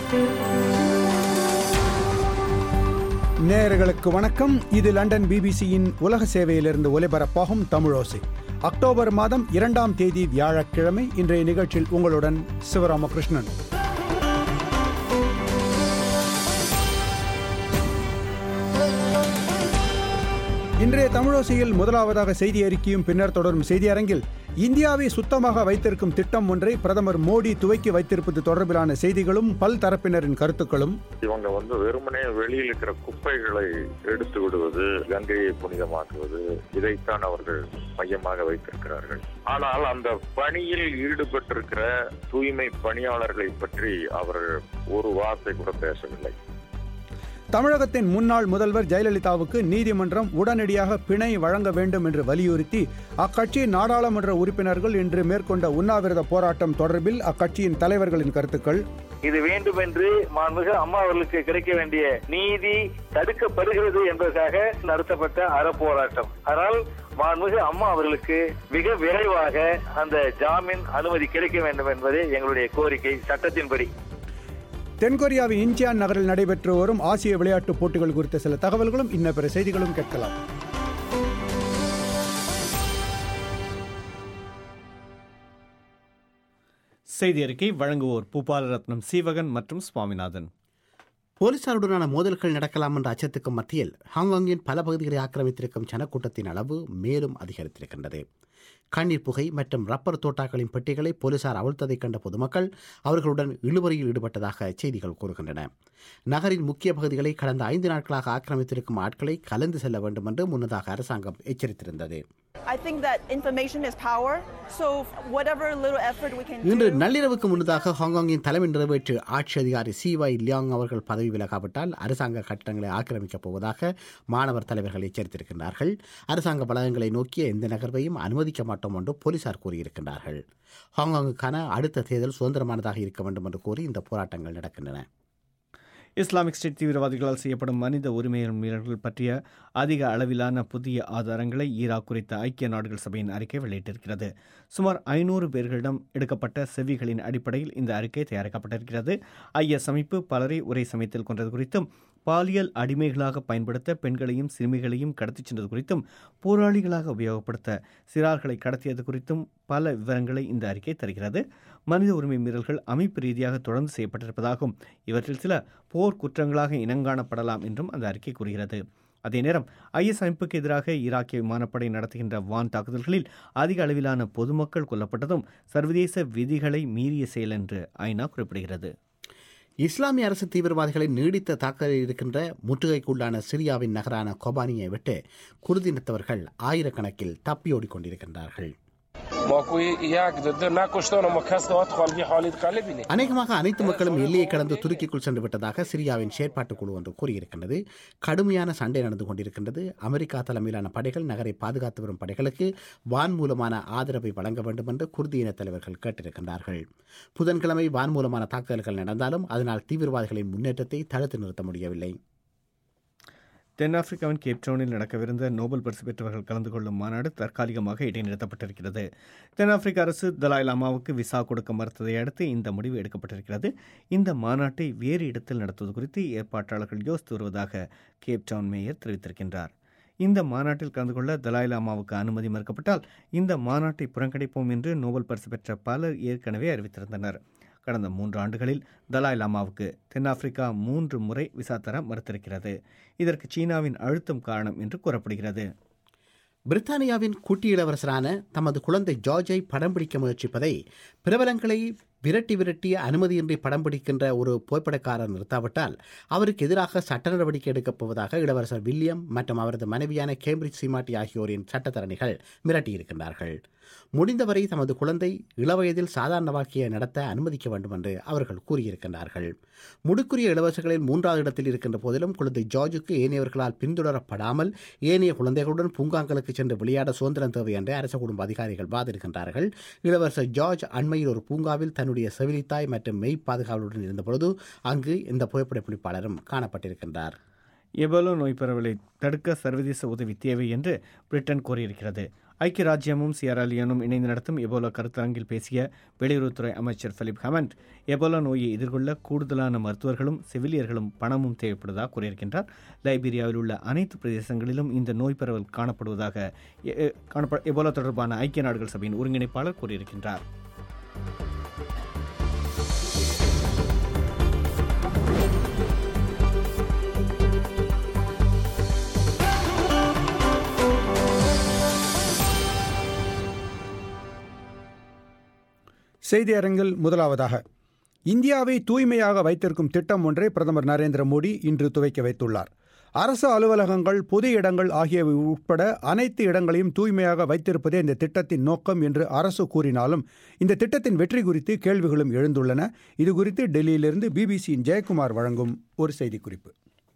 நேயர்களுக்கு வணக்கம் இது லண்டன் பிபிசியின் உலக சேவையிலிருந்து ஒலிபரப்பாகும் தமிழோசை அக்டோபர் மாதம் இரண்டாம் தேதி வியாழக்கிழமை இன்றைய நிகழ்ச்சியில் உங்களுடன் சிவராமகிருஷ்ணன் இன்றைய தமிழோசையில் முதலாவதாக செய்தி அறிக்கையும் பின்னர் தொடரும் செய்தி அரங்கில் இந்தியாவை சுத்தமாக வைத்திருக்கும் திட்டம் ஒன்றை பிரதமர் மோடி துவக்கி வைத்திருப்பது தொடர்பிலான செய்திகளும் பல் தரப்பினரின் கருத்துக்களும் இவங்க வந்து வெறுமனே வெளியில் இருக்கிற குப்பைகளை எடுத்து விடுவது கங்கையை புனிதமாக்குவது இதைத்தான் அவர்கள் மையமாக வைத்திருக்கிறார்கள் ஆனால் அந்த பணியில் ஈடுபட்டிருக்கிற தூய்மை பணியாளர்களை பற்றி அவர்கள் ஒரு வார்த்தை கூட பேசவில்லை தமிழகத்தின் முன்னாள் முதல்வர் ஜெயலலிதாவுக்கு நீதிமன்றம் உடனடியாக பிணை வழங்க வேண்டும் என்று வலியுறுத்தி அக்கட்சியின் நாடாளுமன்ற உறுப்பினர்கள் இன்று மேற்கொண்ட உண்ணாவிரத போராட்டம் தொடர்பில் அக்கட்சியின் தலைவர்களின் கருத்துக்கள் இது வேண்டும் என்று மாண்புமிகு அம்மா அவர்களுக்கு கிடைக்க வேண்டிய நீதி தடுக்கப்படுகிறது என்பதற்காக நடத்தப்பட்ட அறப்போராட்டம் ஆனால் மாண்புமிகு அம்மா அவர்களுக்கு மிக விரைவாக அந்த ஜாமீன் அனுமதி கிடைக்க வேண்டும் என்பதே எங்களுடைய கோரிக்கை சட்டத்தின்படி தென்கொரியாவின் இன்ச்சியான் நகரில் நடைபெற்று வரும் ஆசிய விளையாட்டுப் போட்டிகள் குறித்த சில தகவல்களும் இன்ன பிற செய்திகளும் கேட்கலாம் செய்தி அறிக்கை வழங்குவோர் பூபாலரத்னம் சீவகன் மற்றும் சுவாமிநாதன் போலீசாருடனான மோதல்கள் நடக்கலாம் என்ற அச்சத்துக்கும் மத்தியில் ஹாங்காங்கின் பல பகுதிகளை ஆக்கிரமித்திருக்கும் ஜனக்கூட்டத்தின் அளவு மேலும் அதிகரித்திருக்கின்றது கண்ணீர் புகை மற்றும் ரப்பர் தோட்டாக்களின் பெட்டிகளை போலீசார் அவிழ்த்ததைக் கண்ட பொதுமக்கள் அவர்களுடன் இழுவரையில் ஈடுபட்டதாக செய்திகள் கூறுகின்றன நகரின் முக்கிய பகுதிகளை கடந்த ஐந்து நாட்களாக ஆக்கிரமித்திருக்கும் ஆட்களை கலந்து செல்ல வேண்டும் என்று முன்னதாக அரசாங்கம் எச்சரித்திருந்தது I think that information is power. So whatever little effort we can இன்று do. நள்ளிரவுக்கு முன்னதாக ஹாங்காங்கின் தலைமை நிறைவேற்று ஆட்சி அதிகாரி சி வாய் லியாங் அவர்கள் பதவி விலகாவிட்டால் அரசாங்க கட்டடங்களை ஆக்கிரமிக்கப் போவதாக மாணவர் தலைவர்கள் எச்சரித்திருக்கின்றார்கள் அரசாங்க பலகங்களை நோக்கிய எந்த நகர்வையும் அனுமதிக்க மாட்டோம் என்று போலீசார் கூறியிருக்கின்றார்கள் ஹாங்காங்குக்கான அடுத்த தேர்தல் சுதந்திரமானதாக இருக்க வேண்டும் என்று கூறி இந்த போராட்டங்கள் நடக்கின்றன இஸ்லாமிக் ஸ்டேட் தீவிரவாதிகளால் செய்யப்படும் மனித உரிமை மீறல்கள் பற்றிய அதிக அளவிலான புதிய ஆதாரங்களை ஈராக் குறித்த ஐக்கிய நாடுகள் சபையின் அறிக்கை வெளியிட்டிருக்கிறது சுமார் ஐநூறு பேர்களிடம் எடுக்கப்பட்ட செவிகளின் அடிப்படையில் இந்த அறிக்கை தயாரிக்கப்பட்டிருக்கிறது ஐஎஸ் அமைப்பு பலரை ஒரே சமயத்தில் கொண்டது குறித்தும் பாலியல் அடிமைகளாக பயன்படுத்த பெண்களையும் சிறுமிகளையும் கடத்திச் சென்றது குறித்தும் போராளிகளாக உபயோகப்படுத்த சிறார்களை கடத்தியது குறித்தும் பல விவரங்களை இந்த அறிக்கை தருகிறது மனித உரிமை மீறல்கள் அமைப்பு ரீதியாக தொடர்ந்து செய்யப்பட்டிருப்பதாகவும் இவற்றில் சில போர் குற்றங்களாக இனங்காணப்படலாம் என்றும் அந்த அறிக்கை கூறுகிறது அதே நேரம் ஐஎஸ் அமைப்புக்கு எதிராக ஈராக்கிய விமானப்படை நடத்துகின்ற வான் தாக்குதல்களில் அதிக அளவிலான பொதுமக்கள் கொல்லப்பட்டதும் சர்வதேச விதிகளை மீறிய செயல் என்று ஐநா குறிப்பிடுகிறது இஸ்லாமிய அரசு தீவிரவாதிகளின் நீடித்த தாக்குதலில் இருக்கின்ற முற்றுகைக்குள்ளான சிரியாவின் நகரான கொபானியை விட்டு குருதினத்தவர்கள் ஆயிரக்கணக்கில் தப்பியோடிக் கொண்டிருக்கின்றார்கள் ما کوی یک دو دو نکشتن و ما کس داد خالقی حالی قلبی نه அநேகமாக அனைத்து மக்களும் எல்லையை கடந்து துருக்கிக்குள் சென்று விட்டதாக சிரியாவின் செயற்பாட்டுக் குழு ஒன்று கூறியிருக்கின்றது கடுமையான சண்டை நடந்து கொண்டிருக்கின்றது அமெரிக்கா தலைமையிலான படைகள் நகரை பாதுகாத்து வரும் படைகளுக்கு வான் மூலமான ஆதரவை வழங்க வேண்டும் என்று குர்தி இன தலைவர்கள் கேட்டிருக்கின்றார்கள் புதன்கிழமை வான் மூலமான தாக்குதல்கள் நடந்தாலும் அதனால் தீவிரவாதிகளின் முன்னேற்றத்தை தடுத்து நிறுத்த முடியவில்லை தென்னாப்பிரிக்காவின் கேப்டவுனில் நடக்கவிருந்த நோபல் பரிசு பெற்றவர்கள் கலந்து கொள்ளும் மாநாடு தற்காலிகமாக இடைநிறுத்தப்பட்டிருக்கிறது தென்னாப்பிரிக்க அரசு தலாய் லாமாவுக்கு விசா கொடுக்க மறுத்ததை அடுத்து இந்த முடிவு எடுக்கப்பட்டிருக்கிறது இந்த மாநாட்டை வேறு இடத்தில் நடத்துவது குறித்து ஏற்பாட்டாளர்கள் யோசித்து வருவதாக கேப்டவுன் மேயர் தெரிவித்திருக்கின்றார் இந்த மாநாட்டில் கலந்து கொள்ள தலாய் லாமாவுக்கு அனுமதி மறுக்கப்பட்டால் இந்த மாநாட்டை புறக்கணிப்போம் என்று நோபல் பரிசு பெற்ற பலர் ஏற்கனவே அறிவித்திருந்தனர் கடந்த மூன்று ஆண்டுகளில் தலாய் லாமாவுக்கு தென்னாப்பிரிக்கா மூன்று முறை விசா தர மறுத்திருக்கிறது இதற்கு சீனாவின் அழுத்தம் காரணம் என்று கூறப்படுகிறது பிரித்தானியாவின் குட்டி இளவரசரான தமது குழந்தை ஜார்ஜை படம் பிடிக்க முயற்சிப்பதை பிரபலங்களை விரட்டி விரட்டி அனுமதியின்றி படம் பிடிக்கின்ற ஒரு புகைப்படக்காரர் நிறுத்தாவிட்டால் அவருக்கு எதிராக சட்ட நடவடிக்கை எடுக்கப் போவதாக இளவரசர் வில்லியம் மற்றும் அவரது மனைவியான கேம்பிரிட்ஜ் சீமாட்டி ஆகியோரின் சட்டத்தரணிகள் மிரட்டியிருக்கின்றார்கள் முடிந்தவரை தமது குழந்தை இளவயதில் சாதாரண வாழ்க்கையை நடத்த அனுமதிக்க வேண்டும் என்று அவர்கள் கூறியிருக்கின்றார்கள் முடுக்குரிய இளவரசர்களில் மூன்றாவது இடத்தில் இருக்கின்ற போதிலும் குழந்தை ஜார்ஜுக்கு ஏனையவர்களால் பின்தொடரப்படாமல் ஏனைய குழந்தைகளுடன் பூங்காங்களுக்கு சென்று விளையாட சுதந்திரம் தேவை என்று அரச குடும்ப அதிகாரிகள் வாதிடுகின்றார்கள் இளவரசர் ஜார்ஜ் அண்மையில் ஒரு பூங்காவில் தன்னுடைய செவிலித்தாய் மற்றும் மெய் பாதுகாவலுடன் இருந்தபொழுது அங்கு இந்த புகைப்பட பிடிப்பாளரும் காணப்பட்டிருக்கின்றார் எபோலோ நோய் பரவலை தடுக்க சர்வதேச உதவி தேவை என்று பிரிட்டன் கோரியிருக்கிறது ஐக்கிய ராஜ்யமும் சியராலியனும் இணைந்து நடத்தும் எபோலா கருத்தரங்கில் பேசிய வெளியுறவுத்துறை அமைச்சர் பிலிப் ஹமண்ட் எபோலா நோயை எதிர்கொள்ள கூடுதலான மருத்துவர்களும் செவிலியர்களும் பணமும் தேவைப்படுவதாக கூறியிருக்கின்றார் லைபீரியாவில் உள்ள அனைத்து பிரதேசங்களிலும் இந்த நோய் பரவல் காணப்படுவதாக எ- எ- காணப்ப எபோலா தொடர்பான ஐக்கிய நாடுகள் சபையின் ஒருங்கிணைப்பாளர் கூறியிருக்கின்றார் செய்தி அரங்கில் முதலாவதாக இந்தியாவை தூய்மையாக வைத்திருக்கும் திட்டம் ஒன்றை பிரதமர் நரேந்திர மோடி இன்று துவக்கி வைத்துள்ளார் அரசு அலுவலகங்கள் பொது இடங்கள் ஆகியவை உட்பட அனைத்து இடங்களையும் தூய்மையாக வைத்திருப்பதே இந்த திட்டத்தின் நோக்கம் என்று அரசு கூறினாலும் இந்த திட்டத்தின் வெற்றி குறித்து கேள்விகளும் எழுந்துள்ளன இது குறித்து டெல்லியிலிருந்து பிபிசியின் ஜெயக்குமார் வழங்கும் ஒரு செய்திக்குறிப்பு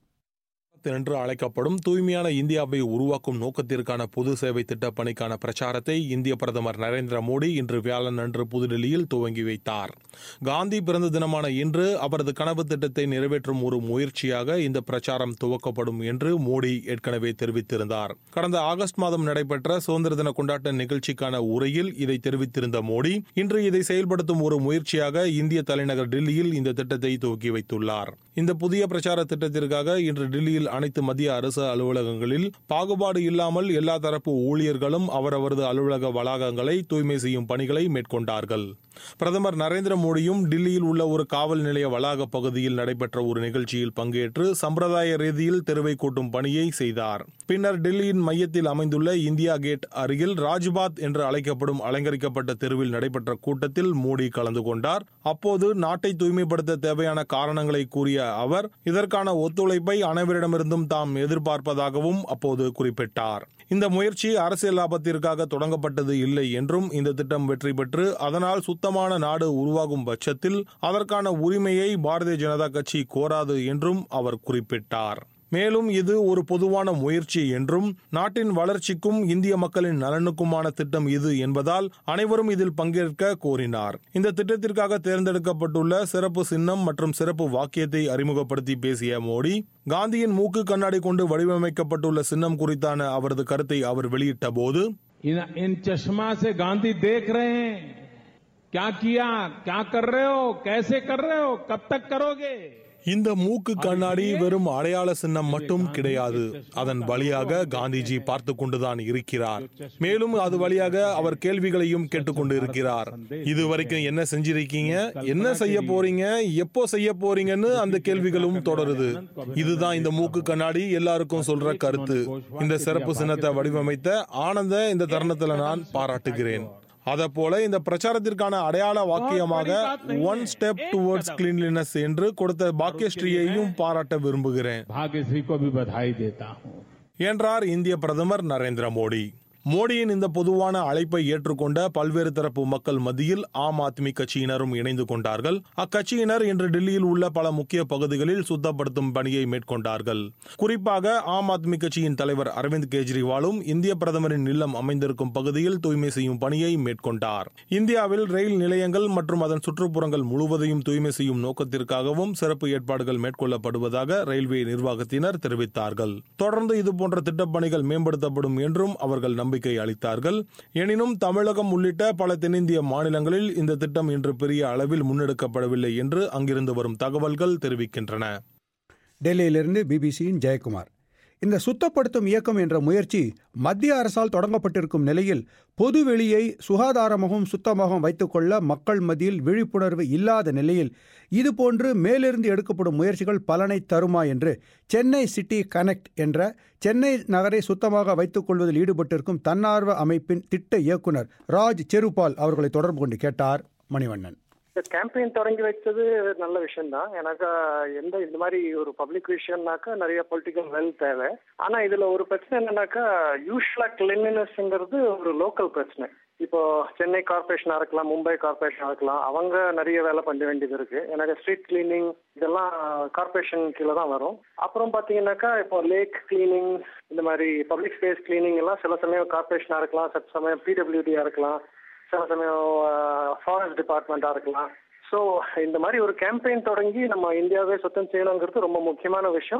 என்று அழைக்கப்படும் தூய்மையான இந்தியாவை உருவாக்கும் நோக்கத்திற்கான பொது சேவை திட்டப் பணிக்கான பிரச்சாரத்தை இந்திய பிரதமர் நரேந்திர மோடி இன்று வியாழன் அன்று புதுடில்லியில் துவங்கி வைத்தார் காந்தி பிறந்த தினமான இன்று அவரது கனவு திட்டத்தை நிறைவேற்றும் ஒரு முயற்சியாக இந்த பிரச்சாரம் துவக்கப்படும் என்று மோடி ஏற்கனவே தெரிவித்திருந்தார் கடந்த ஆகஸ்ட் மாதம் நடைபெற்ற சுதந்திர தின கொண்டாட்ட நிகழ்ச்சிக்கான உரையில் இதை தெரிவித்திருந்த மோடி இன்று இதை செயல்படுத்தும் ஒரு முயற்சியாக இந்திய தலைநகர் டெல்லியில் இந்த திட்டத்தை துவக்கி வைத்துள்ளார் இந்த புதிய பிரச்சார திட்டத்திற்காக இன்று டெல்லியில் அனைத்து மத்திய அரசு அலுவலகங்களில் பாகுபாடு இல்லாமல் எல்லா தரப்பு ஊழியர்களும் அவரவரது அலுவலக வளாகங்களை தூய்மை செய்யும் பணிகளை மேற்கொண்டார்கள் பிரதமர் நரேந்திர மோடியும் டில்லியில் உள்ள ஒரு காவல் நிலைய வளாக பகுதியில் நடைபெற்ற ஒரு நிகழ்ச்சியில் பங்கேற்று சம்பிரதாய ரீதியில் தெருவை கூட்டும் பணியை செய்தார் பின்னர் டெல்லியின் மையத்தில் அமைந்துள்ள இந்தியா கேட் அருகில் ராஜ்பாத் என்று அழைக்கப்படும் அலங்கரிக்கப்பட்ட தெருவில் நடைபெற்ற கூட்டத்தில் மோடி கலந்து கொண்டார் அப்போது நாட்டை தூய்மைப்படுத்த தேவையான காரணங்களை கூறிய அவர் இதற்கான ஒத்துழைப்பை அனைவரிடமிருந்தும் தாம் எதிர்பார்ப்பதாகவும் அப்போது குறிப்பிட்டார் இந்த முயற்சி அரசியல் லாபத்திற்காக தொடங்கப்பட்டது இல்லை என்றும் இந்த திட்டம் வெற்றி பெற்று அதனால் சுத்தமான நாடு உருவாகும் பட்சத்தில் அதற்கான உரிமையை பாரதிய ஜனதா கட்சி கோராது என்றும் அவர் குறிப்பிட்டார் மேலும் இது ஒரு பொதுவான முயற்சி என்றும் நாட்டின் வளர்ச்சிக்கும் இந்திய மக்களின் நலனுக்குமான திட்டம் இது என்பதால் அனைவரும் இதில் பங்கேற்க கோரினார் இந்த திட்டத்திற்காக தேர்ந்தெடுக்கப்பட்டுள்ள சிறப்பு சின்னம் மற்றும் சிறப்பு வாக்கியத்தை அறிமுகப்படுத்தி பேசிய மோடி காந்தியின் மூக்கு கண்ணாடி கொண்டு வடிவமைக்கப்பட்டுள்ள சின்னம் குறித்தான அவரது கருத்தை அவர் வெளியிட்ட போது इन इन चश्मा से गांधी देख रहे हैं क्या किया क्या कर रहे हो कैसे कर रहे हो कब तक करोगे இந்த மூக்கு கண்ணாடி வெறும் அடையாள சின்னம் மட்டும் கிடையாது அதன் வழியாக காந்திஜி பார்த்து கொண்டுதான் இருக்கிறார் மேலும் அது வழியாக அவர் கேள்விகளையும் கேட்டுக்கொண்டு இருக்கிறார் இது வரைக்கும் என்ன செஞ்சிருக்கீங்க என்ன செய்ய போறீங்க எப்போ செய்ய போறீங்கன்னு அந்த கேள்விகளும் தொடருது இதுதான் இந்த மூக்கு கண்ணாடி எல்லாருக்கும் சொல்ற கருத்து இந்த சிறப்பு சின்னத்தை வடிவமைத்த ஆனந்த இந்த தருணத்துல நான் பாராட்டுகிறேன் அத போல இந்த பிரச்சாரத்திற்கான அடையாள வாக்கியமாக ஒன் ஸ்டெப் டுவர்ட்ஸ் கிளீன்லினஸ் என்று கொடுத்த பாக்கியஸ்ரீயையும் பாராட்ட விரும்புகிறேன் भाग्यश्री को भी बधाई देता हूँ என்றார் இந்திய பிரதமர் நரேந்திர மோடி மோடியின் இந்த பொதுவான அழைப்பை ஏற்றுக்கொண்ட பல்வேறு தரப்பு மக்கள் மத்தியில் ஆம் ஆத்மி கட்சியினரும் இணைந்து கொண்டார்கள் அக்கட்சியினர் இன்று டெல்லியில் உள்ள பல முக்கிய பகுதிகளில் சுத்தப்படுத்தும் பணியை மேற்கொண்டார்கள் குறிப்பாக ஆம் ஆத்மி கட்சியின் தலைவர் அரவிந்த் கெஜ்ரிவாலும் இந்திய பிரதமரின் இல்லம் அமைந்திருக்கும் பகுதியில் தூய்மை செய்யும் பணியை மேற்கொண்டார் இந்தியாவில் ரயில் நிலையங்கள் மற்றும் அதன் சுற்றுப்புறங்கள் முழுவதையும் தூய்மை செய்யும் நோக்கத்திற்காகவும் சிறப்பு ஏற்பாடுகள் மேற்கொள்ளப்படுவதாக ரயில்வே நிர்வாகத்தினர் தெரிவித்தார்கள் தொடர்ந்து இதுபோன்ற திட்டப்பணிகள் மேம்படுத்தப்படும் என்றும் அவர்கள் நம்பிக்கை அளித்தார்கள் எனினும் தமிழகம் உள்ளிட்ட பல தென்னிந்திய மாநிலங்களில் இந்த திட்டம் இன்று பெரிய அளவில் முன்னெடுக்கப்படவில்லை என்று அங்கிருந்து வரும் தகவல்கள் தெரிவிக்கின்றன டெல்லியிலிருந்து பிபிசியின் ஜெயக்குமார் இந்த சுத்தப்படுத்தும் இயக்கம் என்ற முயற்சி மத்திய அரசால் தொடங்கப்பட்டிருக்கும் நிலையில் பொது வெளியை சுகாதாரமாகவும் சுத்தமாகவும் வைத்துக்கொள்ள மக்கள் மத்தியில் விழிப்புணர்வு இல்லாத நிலையில் இதுபோன்று மேலிருந்து எடுக்கப்படும் முயற்சிகள் பலனை தருமா என்று சென்னை சிட்டி கனெக்ட் என்ற சென்னை நகரை சுத்தமாக வைத்துக் கொள்வதில் ஈடுபட்டிருக்கும் தன்னார்வ அமைப்பின் திட்ட இயக்குனர் ராஜ் செருபால் அவர்களை தொடர்பு கொண்டு கேட்டார் மணிவண்ணன் இந்த கேம்பெயின் தொடங்கி வச்சது நல்ல விஷயம் தான் எனக்கு எந்த இந்த மாதிரி ஒரு பப்ளிக் விஷயம்னாக்கா நிறைய பொலிட்டிக்கல் வெல் தேவை ஆனா இதுல ஒரு பிரச்சனை என்னன்னாக்கா யூஸ்வலா கிளீனினஸ்ங்கிறது ஒரு லோக்கல் பிரச்சனை இப்போ சென்னை கார்பரேஷனா இருக்கலாம் மும்பை கார்பரேஷனா இருக்கலாம் அவங்க நிறைய வேலை பண்ண வேண்டியது இருக்கு எனக்கு ஸ்ட்ரீட் கிளீனிங் இதெல்லாம் கார்பரேஷன் கீழே தான் வரும் அப்புறம் பாத்தீங்கன்னாக்கா இப்போ லேக் கிளீனிங் இந்த மாதிரி பப்ளிக் ஸ்பேஸ் கிளீனிங் எல்லாம் சில சமயம் கார்பரேஷனா இருக்கலாம் சில சமயம் பிடபிள்யூடியா இருக்கலாம் சில சமயம் ஃபாரஸ்ட் டிபார்ட்மெண்ட்டாக இருக்கலாம் ஸோ இந்த மாதிரி ஒரு கேம்பெயின் தொடங்கி நம்ம இந்தியாவே சுத்தம் செய்யணுங்கிறது ரொம்ப முக்கியமான விஷயம்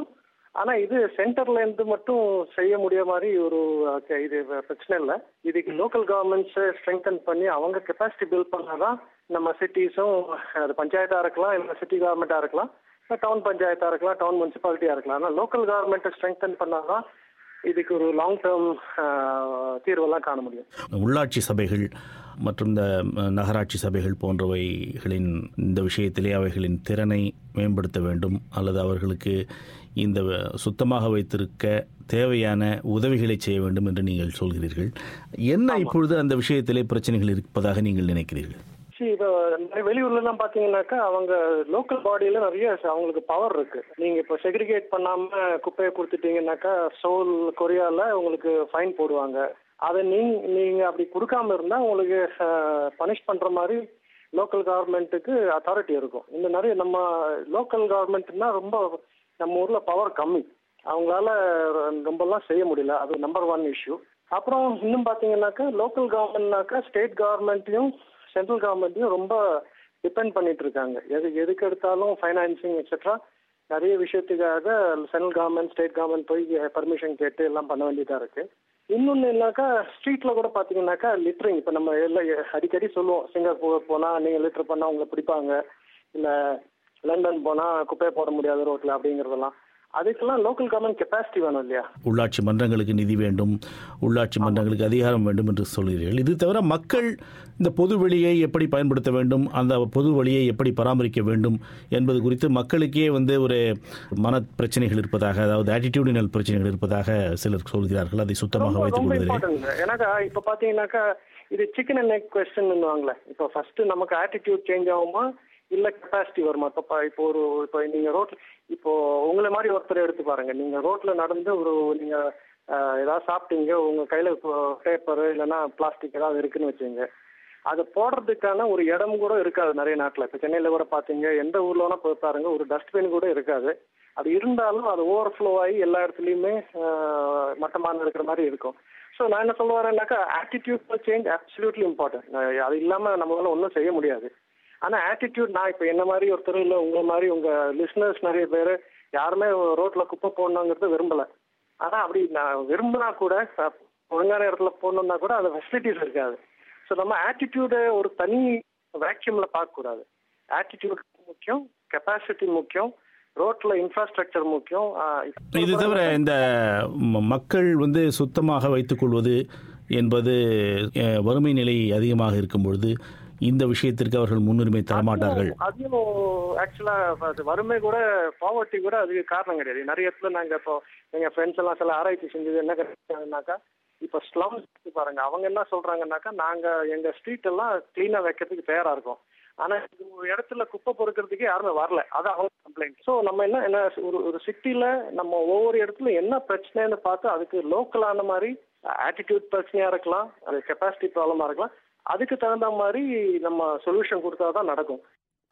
ஆனா இது சென்டர்ல இருந்து மட்டும் செய்ய முடிய மாதிரி ஒரு okay, இது பிரச்சனை இல்லை இதுக்கு லோக்கல் கவர்மெண்ட்ஸ் ஸ்ட்ரெங்தன் பண்ணி அவங்க கெப்பாசிட்டி பில்ட் பண்ணாதான் நம்ம சிட்டிஸும் அது பஞ்சாயத்தா இருக்கலாம் இல்லை சிட்டி கவர்மெண்டா இருக்கலாம் டவுன் பஞ்சாயத்தா இருக்கலாம் டவுன் முனிசிபாலிட்டியா இருக்கலாம் ஆனால் லோக்கல் கவர்மெண்ட்டை ஸ்ட்ரெங்தன் பண்ணாதான் இதுக்கு ஒரு லாங் டேர்ம் தீர்வெல்லாம் காண முடியும் உள்ளாட்சி சபைகள் மற்றும் இந்த அஹ், நகராட்சி சபைகள் போன்றவைகளின் இந்த விஷயத்திலே அவைகளின் திறனை மேம்படுத்த வேண்டும் அல்லது அவர்களுக்கு இந்த வ- சுத்தமாக வைத்திருக்க தேவையான உதவிகளை செய்ய வேண்டும் என்று நீங்கள் சொல்கிறீர்கள் என்ன இப்பொழுது அந்த விஷயத்திலே பிரச்சனைகள் இருப்பதாக நீங்கள் நினைக்கிறீர்கள் See, இப்போ நிறைய வெளியூர்ல எல்லாம் பாத்தீங்கன்னாக்கா அவங்க லோக்கல் பாடியில நிறைய அவங்களுக்கு பவர் இருக்கு நீங்க இப்போ செக்ரிகேட் பண்ணாம குப்பையை கொடுத்துட்டீங்கன்னாக்கா சோல் கொரியால உங்களுக்கு ஃபைன் போடுவாங்க அதை நீங்க நீங்க அப்படி கொடுக்காம இருந்தா உங்களுக்கு பனிஷ் பண்ற மாதிரி லோக்கல் கவர்மெண்ட்டுக்கு அத்தாரிட்டி இருக்கும் இந்த நிறைய நம்ம லோக்கல் கவர்மெண்ட்னா ரொம்ப நம்ம ஊர்ல பவர் கம்மி அவங்களால ரொம்பலாம் செய்ய முடியல அது நம்பர் ஒன் இஷ்யூ அப்புறம் இன்னும் பாத்தீங்கன்னாக்கா லோக்கல் கவர்மெண்ட்னாக்கா ஸ்டேட் கவர்மெண்ட்டையும் சென்ட்ரல் கவர்மெண்ட்டையும் ரொம்ப டிபெண்ட் பண்ணிட்டு இருக்காங்க எது எதுக்கு எடுத்தாலும் ஃபைனான்சிங் எக்ஸெட்ரா நிறைய விஷயத்துக்காக சென்ட்ரல் கவர்மெண்ட் ஸ்டேட் கவர்மெண்ட் போய் பர்மிஷன் கேட்டு எல்லாம் பண்ண வேண்டியதா இருக்கு இன்னொன்னு என்னக்கா ஸ்ட்ரீட்ல கூட பாத்தீங்கன்னாக்கா லிட்டரிங் இப்ப நம்ம எல்லாம் அடிக்கடி சொல்லுவோம் சிங்கப்பூர் போனா நீங்க லிட்டர் பண்ணா உங்களை பிடிப்பாங்க இல்ல லண்டன் போனா குப்பையை போட முடியாது ரோட்ல அப்படிங்கறதெல்லாம் அதுக்கெல்லாம் லோக்கல் கவர்மெண்ட் கெப்பாசிட்டி வேணும் இல்லையா உள்ளாட்சி மன்றங்களுக்கு நிதி வேண்டும் உள்ளாட்சி மன்றங்களுக்கு அதிகாரம் வேண்டும் என்று சொல்கிறீர்கள் இது தவிர மக்கள் இந்த பொது வெளியை எப்படி பயன்படுத்த வேண்டும் அந்த பொது வழியை எப்படி பராமரிக்க வேண்டும் என்பது குறித்து மக்களுக்கே வந்து ஒரு மன பிரச்சனைகள் இருப்பதாக அதாவது ஆட்டிடியூடினல் பிரச்சனைகள் இருப்பதாக சிலர் சொல்கிறார்கள் அதை சுத்தமாக ரொம்ப வைத்துக் ரொம்ப கொள்வதில்லை இம்பார்ட்டன்ட் ஏன்னாக்கா இப்ப பாத்தீங்கன்னாக்கா இது சிக்கன் அண்ட் எக் கொஸ்டின் வாங்கல இப்போ ஃபர்ஸ்ட் நமக்கு ஆட்டிடியூட் சேஞ்ச் ஆகுமா இல்ல கெப்பாசிட்டி வருமா இப்போ ப- இப்போ ஒரு இப்போ நீங்க ரோட்ல இப்போ உங்களை மாதிரி ஒருத்தர் எடுத்து பாருங்க நீங்க ரோட்ல நடந்து ஒரு நீங்க அஹ், ஏதாவது சாப்பிட்டீங்க உங்க கையில பேப்பர் இல்லைன்னா பிளாஸ்டிக் ஏதாவது இருக்குன்னு வச்சுங்க அது போடுறதுக்கான ஒரு இடம் கூட இருக்காது நிறைய நாட்டுல இப்போ சென்னையில கூட பாத்தீங்க எந்த ஊர்ல வேணா போய் பாருங்க ஒரு டஸ்ட்பின் கூட இருக்காது அது இருந்தாலும் அது ஓவர்ஃப்ளோ ஆகி எல்லா இடத்துலையுமே ஆஹ், மட்டமான இருக்கிற மாதிரி இருக்கும் ஸோ நான் என்ன சொல்ல வரேன்னாக்கா ஆட்டிடியூட் சேஞ்ச் அப்சல்யூட்லி இம்பார்ட்டன்ட் அது இல்லாம நம்மளால ஒன்றும் செய்ய முடியாது ஆனா ஆட்டிடியூட் நான் இப்போ என்ன மாதிரி ஒருத்தர் இல்லை உங்களை மாதிரி உங்க லிஸ்னர்ஸ் நிறைய பேர் யாருமே ரோட்ல குப்பை போடணுங்கிறது விரும்பல ஆனா அப்படி நான் விரும்பினா கூட அஹ், ஒழுங்கான இடத்துல போடணும்னா கூட அந்த ஃபெசிலிட்டிஸ் இருக்காது ஸோ நம்ம ஆட்டிடியூட ஒரு தனி வேக்யூம்ல பார்க்க கூடாது ஆட்டிடியூட் முக்கியம் கெப்பாசிட்டி முக்கியம் ரோட்ல இன்ஃப்ராஸ்ட்ரக்சர் முக்கியம் ஆஹ் இப்ப இது தவிர இந்த ம- மக்கள் வந்து சுத்தமாக வைத்துக் கொள்வது என்பது அஹ், வறுமை நிலை அதிகமாக இருக்கும் பொழுது இந்த விஷயத்திற்கு அவர்கள் முன்னுரிமை தரமாட்டார்கள் அதையும் ஆக்சுவலா அது வறுமை கூட பாவர்ட்டி கூட அதுக்கு காரணம் கிடையாது நிறைய இடத்துல நாங்க இப்போ எங்க ஃப்ரெண்ட்ஸ் எல்லாம் சில ஆராய்ச்சி செஞ்சது என்ன கிடைச்சாங்கன்னாக்கா இப்போ ஸ்லம்ஸ் பாருங்க அவங்க என்ன சொல்றாங்கன்னாக்கா நாங்க எங்க ஸ்ட்ரீட் எல்லாம் கிளீனா வைக்கிறதுக்கு தயாரா இருக்கோம் ஆனா இது ஒரு இடத்துல குப்பை பொறுக்கிறதுக்கு யாருமே வரல அது அவங்க கம்ப்ளைண்ட் ஸோ நம்ம என்ன என்ன ஒரு ஒரு சிட்டில நம்ம ஒவ்வொரு இடத்துல என்ன பிரச்சனைன்னு பார்த்து அதுக்கு லோக்கலான மாதிரி ஆட்டிடியூட் பிரச்சனையா இருக்கலாம் அது கெப்பாசிட்டி ப்ராப்ளமா இருக்கலாம் அதுக்கு தகுந்த மாதிரி நம்ம சொல்யூஷன் கொடுத்தா தான் நடக்கும்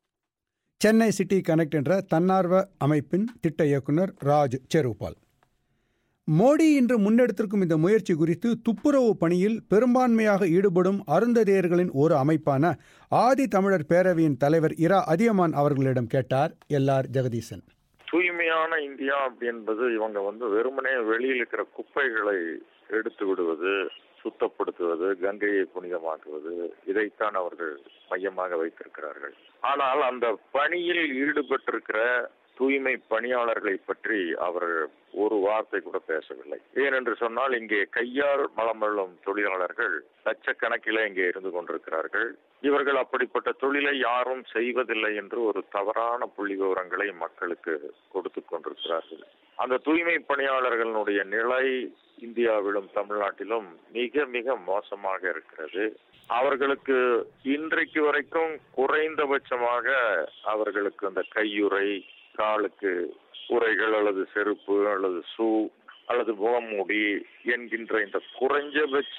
சென்னை சிட்டி கனெக்ட் என்ற தன்னார்வ அமைப்பின் திட்ட இயக்குனர் ராஜ் செருபால் மோடி இன்று முன்னெடுத்திருக்கும் இந்த முயற்சி குறித்து துப்புரவு பணியில் பெரும்பான்மையாக ஈடுபடும் அருந்ததியர்களின் ஒரு அமைப்பான ஆதி தமிழர் பேரவையின் தலைவர் இரா அதியமான் அவர்களிடம் கேட்டார் எல்ஆர் ஜெகதீசன் தூய்மையான இந்தியா அப்படி என்பது இவங்க வந்து வெறுமனே வெளியில் இருக்கிற குப்பைகளை எடுத்து விடுவது சுத்தப்படுத்துவது கங்கையை புனிதமாக்குவது இதைத்தான் அவர்கள் மையமாக வைத்திருக்கிறார்கள் ஆனால் அந்த பணியில் ஈடுபட்டிருக்கிற தூய்மை பணியாளர்களை பற்றி அவர்கள் ஒரு வார்த்தை கூட பேசவில்லை ஏனென்று சொன்னால் இங்கே கையால் மலமள்ளும் தொழிலாளர்கள் லட்சக்கணக்கிலே இங்கே இருந்து கொண்டிருக்கிறார்கள் இவர்கள் அப்படிப்பட்ட தொழிலை யாரும் செய்வதில்லை என்று ஒரு தவறான புள்ளி விவரங்களை மக்களுக்கு கொடுத்து கொண்டிருக்கிறார்கள் அந்த தூய்மை பணியாளர்களுடைய நிலை இந்தியாவிலும் தமிழ்நாட்டிலும் மிக மிக மோசமாக இருக்கிறது அவர்களுக்கு இன்றைக்கு வரைக்கும் குறைந்தபட்சமாக அவர்களுக்கு அந்த கையுறை காலுக்கு உரைகள் அல்லது செருப்பு அல்லது ஷூ அல்லது முகமூடி என்கின்ற இந்த குறைஞ்சபட்ச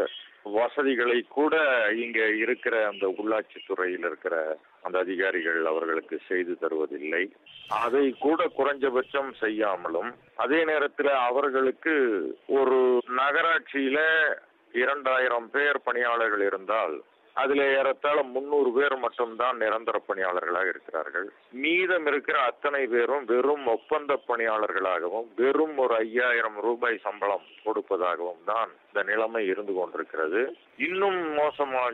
வசதிகளை கூட இங்க இருக்கிற அந்த உள்ளாட்சி துறையில் இருக்கிற அந்த அதிகாரிகள் அவர்களுக்கு செய்து தருவதில்லை அதை கூட குறைஞ்சபட்சம் செய்யாமலும் அதே நேரத்தில் அவர்களுக்கு ஒரு நகராட்சியில இரண்டாயிரம் பேர் பணியாளர்கள் இருந்தால் அதுல ஏறத்தாழ முன்னூறு பேர் மட்டும்தான் நிரந்தர பணியாளர்களாக இருக்கிறார்கள் மீதம் இருக்கிற அத்தனை பேரும் வெறும் ஒப்பந்த பணியாளர்களாகவும் வெறும் ஒரு ஐயாயிரம் ரூபாய் சம்பளம் கொடுப்பதாகவும் தான் இந்த நிலைமை இருந்து கொண்டிருக்கிறது இன்னும் மோசமாக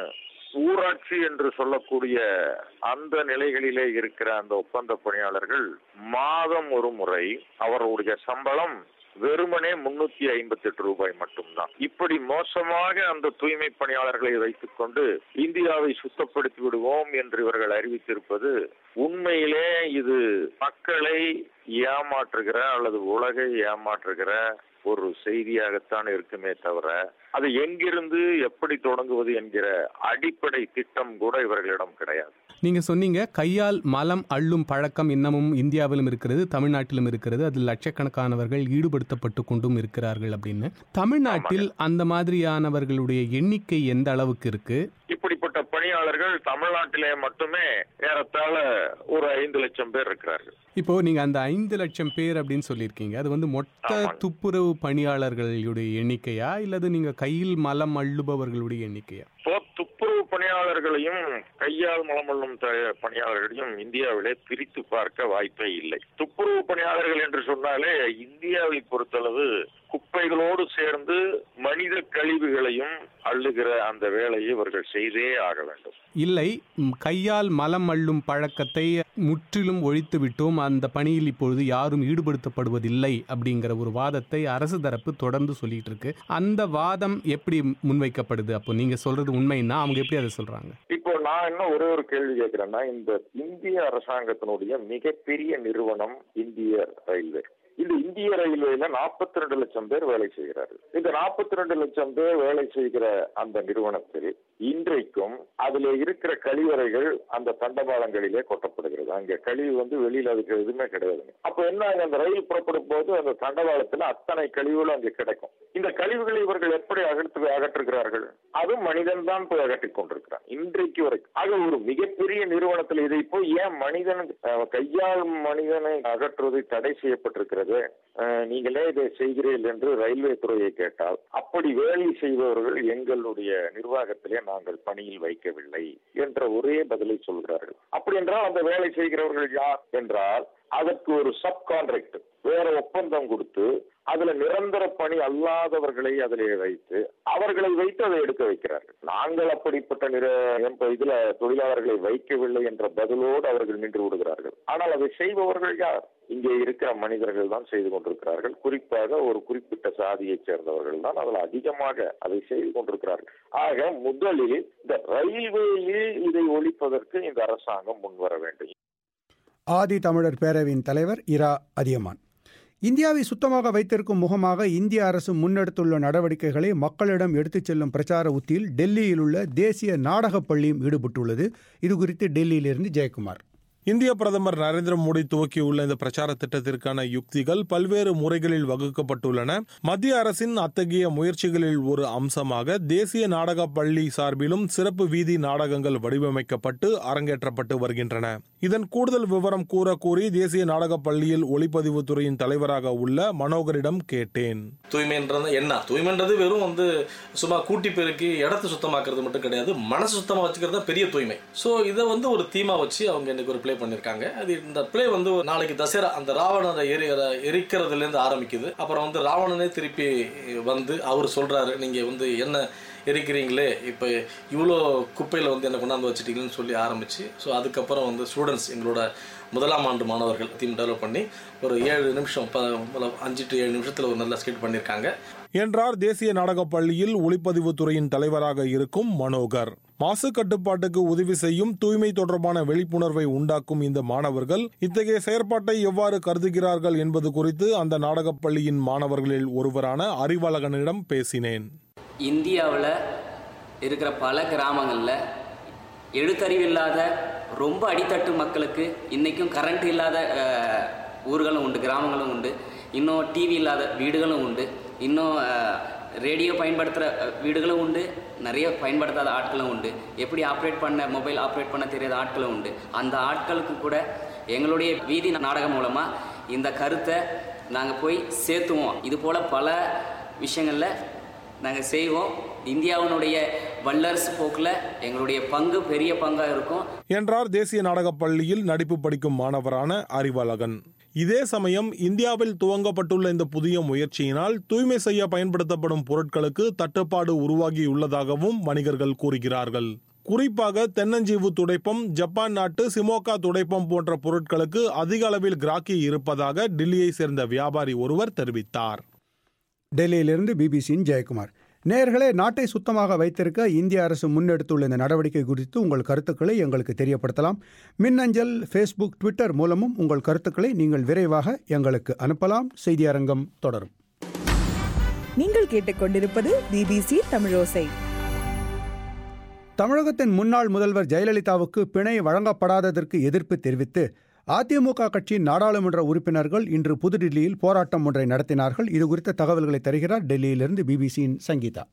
ஊராட்சி என்று சொல்லக்கூடிய அந்த நிலைகளிலே இருக்கிற அந்த ஒப்பந்த பணியாளர்கள் மாதம் ஒரு முறை அவர்களுடைய சம்பளம் வெறுமனே முன்னூத்தி ஐம்பத்தி எட்டு ரூபாய் மட்டும்தான் இப்படி மோசமாக அந்த தூய்மை பணியாளர்களை வைத்துக் கொண்டு இந்தியாவை சுத்தப்படுத்தி விடுவோம் என்று இவர்கள் அறிவித்திருப்பது உண்மையிலே இது மக்களை ஏமாற்றுகிற அல்லது உலகை ஏமாற்றுகிற ஒரு செய்தியாகத்தான் இருக்குமே தவிர அது எங்கிருந்து எப்படி தொடங்குவது என்கிற அடிப்படை திட்டம் கூட இவர்களிடம் கிடையாது நீங்க சொன்னீங்க கையால் மலம் அள்ளும் பழக்கம் இன்னமும் இந்தியாவிலும் இருக்கிறது தமிழ்நாட்டிலும் இருக்கிறது அதில் லட்சக்கணக்கானவர்கள் ஈடுபடுத்தப்பட்டு கொண்டும் இருக்கிறார்கள் அப்படின்னு தமிழ்நாட்டில் அந்த மாதிரியானவர்களுடைய எண்ணிக்கை எந்த அளவுக்கு இருக்கு இப்படிப்பட்ட பணியாளர்கள் தமிழ்நாட்டிலே மட்டுமே ஏறத்தாழ ஒரு ஐந்து லட்சம் பேர் இருக்கிறார்கள் இப்போ நீங்க அந்த ஐந்து லட்சம் பேர் அப்படின்னு சொல்லியிருக்கீங்க அது வந்து மொத்த துப்புரவு பணியாளர்களுடைய எண்ணிக்கையா இல்லது நீங்க கையில் மலம் அள்ளுபவர்களுடைய எண்ணிக்கையா இப்போ துப்புரவு பணியாளர்களையும் கையால் மலமல்லும் த- பணியாளர்களையும் இந்தியாவிலே பிரித்து பார்க்க வாய்ப்பே இல்லை துப்புரவு பணியாளர்கள் என்று சொன்னாலே இந்தியாவை பொறுத்தளவு குப்பைகளோடு சேர்ந்து மனித கழிவுகளையும் அள்ளுகிற அந்த வேலையை இவர்கள் செய்தே ஆக வேண்டும் இல்லை ம், கையால் மலம் அள்ளும் பழக்கத்தை முற்றிலும் ஒழித்து விட்டோம் அந்த பணியில் இப்பொழுது யாரும் ஈடுபடுத்தப்படுவதில்லை அப்படிங்கிற ஒரு வாதத்தை அரசு தரப்பு தொடர்ந்து சொல்லிட்டு இருக்கு அந்த வாதம் எப்படி முன்வைக்கப்படுது அப்போ நீங்க சொல்றது உண்மைன்னா அவங்க எப்படி அதை சொல்றாங்க இப்போ நான் என்ன ஒரே ஒரு கேள்வி கேட்கிறேன்னா இந்த இந்திய அரசாங்கத்தினுடைய மிகப்பெரிய நிறுவனம் இந்திய ரயில்வே இந்த இந்திய ரயில்வேல நாற்பத்தி ரெண்டு லட்சம் பேர் வேலை செய்கிறார்கள் இந்த நாற்பத்தி ரெண்டு லட்சம் பேர் வேலை செய்கிற அந்த நிறுவனத்தில் இன்றைக்கும் அதுல இருக்கிற கழிவறைகள் அந்த தண்டவாளங்களிலே கொட்டப்படுகிறது அங்க கழிவு வந்து வெளியில அதுக்கு எதுவுமே கிடையாதுங்க அப்ப என்ன ஆகும்? அந்த ரயில் புறப்படும் போது அந்த தண்டவாளத்துல அத்தனை கழிவுகளும் அங்கே கிடைக்கும் இந்த கழிவுகளை இவர்கள் எப்படி அகற்று அகற்றுகிறார்கள் அதுவும் மனிதன் தான் போய் அகற்றிக் கொண்டிருக்கிறான் இன்றைக்கு வரைக்கும் ஆக ஒரு மிகப்பெரிய நிறுவனத்தில் இதை போய் ஏன் மனிதன் அஹ், கையால் மனிதனை அகற்றுவது தடை செய்யப்பட்டிருக்கிறது அஹ், நீங்களே இதை செய்கிறீர்கள் என்று ரயில்வே துறையை கேட்டால் அப்படி வேலை செய்பவர்கள் எங்களுடைய நிர்வாகத்திலே நாங்கள் பணியில் வைக்கவில்லை என்ற ஒரே பதிலை சொல்கிறார்கள் அப்படி என்றால் அந்த வேலை செய்கிறவர்கள் யார் என்றால் அதற்கு ஒரு சப் கான்ட்ராக்ட் வேற ஒப்பந்தம் கொடுத்து அதுல நிரந்தர பணி அல்லாதவர்களை அதிலே வைத்து அவர்களை வைத்து அதை எடுக்க வைக்கிறார்கள் நாங்கள் அப்படிப்பட்ட நிற எம்ப- இதுல தொழிலாளர்களை வைக்கவில்லை என்ற பதிலோடு அவர்கள் நின்று விடுகிறார்கள் ஆனால் அதை செய்பவர்கள் யார் இங்கே இருக்கிற மனிதர்கள் தான் செய்து கொண்டிருக்கிறார்கள் குறிப்பாக ஒரு குறிப்பிட்ட சாதியைச் சேர்ந்தவர்கள் தான் அதில் அதிகமாக அதை செய்து கொண்டிருக்கிறார்கள் ஆக முதலில் இந்த ரயில்வேயில் இதை ஒழிப்பதற்கு இந்த அரசாங்கம் முன்வர வேண்டும் ஆதி தமிழர் பேரவையின் தலைவர் இரா அதியமான் இந்தியாவை சுத்தமாக வைத்திருக்கும் முகமாக இந்திய அரசு முன்னெடுத்துள்ள நடவடிக்கைகளை மக்களிடம் எடுத்துச் செல்லும் பிரச்சார உத்தியில் டெல்லியில் உள்ள தேசிய நாடகப் பள்ளியும் ஈடுபட்டுள்ளது இது குறித்து டெல்லியிலிருந்து ஜெயக்குமார் இந்திய பிரதமர் நரேந்திர மோடி துவக்கியுள்ள இந்த பிரச்சார திட்டத்திற்கான யுக்திகள் பல்வேறு முறைகளில் வகுக்கப்பட்டுள்ளன மத்திய அரசின் அத்தகைய முயற்சிகளில் ஒரு அம்சமாக தேசிய நாடக பள்ளி சார்பிலும் சிறப்பு வீதி நாடகங்கள் வடிவமைக்கப்பட்டு அரங்கேற்றப்பட்டு வருகின்றன இதன் கூடுதல் விவரம் கூற கூறி தேசிய நாடக பள்ளியில் ஒளிப்பதிவு துறையின் தலைவராக உள்ள மனோகரிடம் கேட்டேன் தூய்மைன்றது என்ன தூய்மைன்றது வெறும் வந்து சும்மா கூட்டி பெருக்கி இடத்த சுத்தமாக்குறது மட்டும் கிடையாது மனசு சுத்தமா வச்சுக்கிறது தான் பெரிய தூய்மை ஸோ இதை வந்து ஒரு தீமா வச்சு அவங்க இன்னைக்கு ஒரு ப்ளே பண்ணியிருக்காங்க அது இந்த ப்ளே வந்து ஒரு நாளைக்கு தசரா அந்த ராவணனை எரி எரிக்கிறதுலேருந்து ஆரம்பிக்குது அப்புறம் வந்து ராவணனே திருப்பி வந்து அவர் சொல்றாரு நீங்க வந்து என்ன எரிக்கிறீங்களே இப்போ இவ்வளோ குப்பையில் வந்து என்ன கொண்டாந்து வச்சுட்டீங்கன்னு சொல்லி ஆரம்பிச்சு ஸோ அதுக்கப்புறம் வந்து ஸ்டூடெண்ட்ஸ் எங்களோட முதலாம் ஆண்டு மாணவர்கள் டீம் டெவலப் பண்ணி ஒரு ஏழு நிமிஷம் ப அஞ்சு டு ஏழு நிமிஷத்தில் ஒரு நல்ல ஸ்கிரிப்ட் பண்ணியிருக்காங்க என்றார் தேசிய நாடகப் பள்ளியில் ஒளிப்பதிவு துறையின் தலைவராக இருக்கும் மனோகர் மாசு கட்டுப்பாட்டுக்கு உதவி செய்யும் தூய்மை தொடர்பான விழிப்புணர்வை உண்டாக்கும் இந்த மாணவர்கள் இத்தகைய செயற்பாட்டை எவ்வாறு கருதுகிறார்கள் என்பது குறித்து அந்த நாடகப் பள்ளியின் மாணவர்களில் ஒருவரான அறிவழகனிடம் பேசினேன் இந்தியாவில் இருக்கிற பல கிராமங்களில் எழுத்தறிவில்லாத ரொம்ப அடித்தட்டு மக்களுக்கு இன்றைக்கும் கரண்ட் இல்லாத அஹ், ஊர்களும் உண்டு கிராமங்களும் உண்டு இன்னும் டிவி இல்லாத வீடுகளும் உண்டு இன்னும் அஹ், ரேடியோ பயன்படுத்துகிற அஹ், வீடுகளும் உண்டு நிறைய பயன்படுத்தாத ஆட்களும் உண்டு எப்படி ஆப்ரேட் பண்ண மொபைல் ஆப்ரேட் பண்ண தெரியாத ஆட்களும் உண்டு அந்த ஆட்களுக்கு கூட எங்களுடைய வீதி நாடகம் மூலமாக இந்த கருத்தை நாங்கள் போய் சேர்த்துவோம் இது போல் பல விஷயங்களில் நாங்கள் செய்வோம் இந்தியாவினுடைய வல்லரசு போக்கில் எங்களுடைய பங்கு பெரிய பங்காக இருக்கும் என்றார் தேசிய நாடகப் பள்ளியில் நடிப்பு படிக்கும் மாணவரான அறிவழகன் இதே சமயம் இந்தியாவில் துவங்கப்பட்டுள்ள இந்த புதிய முயற்சியினால் தூய்மை செய்ய பயன்படுத்தப்படும் பொருட்களுக்கு தட்டுப்பாடு உருவாகியுள்ளதாகவும் வணிகர்கள் கூறுகிறார்கள் குறிப்பாக தென்னஞ்சீவு துடைப்பம் ஜப்பான் நாட்டு சிமோகா துடைப்பம் போன்ற பொருட்களுக்கு அதிக அளவில் கிராக்கி இருப்பதாக டெல்லியை சேர்ந்த வியாபாரி ஒருவர் தெரிவித்தார் டெல்லியிலிருந்து பிபிசியின் ஜெயக்குமார் நேர்களே நாட்டை சுத்தமாக வைத்திருக்க இந்திய அரசு முன்னெடுத்துள்ள இந்த நடவடிக்கை குறித்து உங்கள் கருத்துக்களை எங்களுக்கு தெரியப்படுத்தலாம் மின்னஞ்சல் ஃபேஸ்புக் ட்விட்டர் மூலமும் உங்கள் கருத்துக்களை நீங்கள் விரைவாக எங்களுக்கு அனுப்பலாம் செய்தி அரங்கம் தொடரும் நீங்கள் கேட்டுக்கொண்டிருப்பது பிபிசி தமிழோசை தமிழகத்தின் முன்னாள் முதல்வர் ஜெயலலிதாவுக்கு பிணை வழங்கப்படாததற்கு எதிர்ப்பு தெரிவித்து அதிமுக கட்சியின் நாடாளுமன்ற உறுப்பினர்கள் இன்று புதுடில்லியில் போராட்டம் ஒன்றை நடத்தினார்கள் இது குறித்த தகவல்களை தருகிறார் டெல்லியிலிருந்து பிபிசியின் சங்கீதா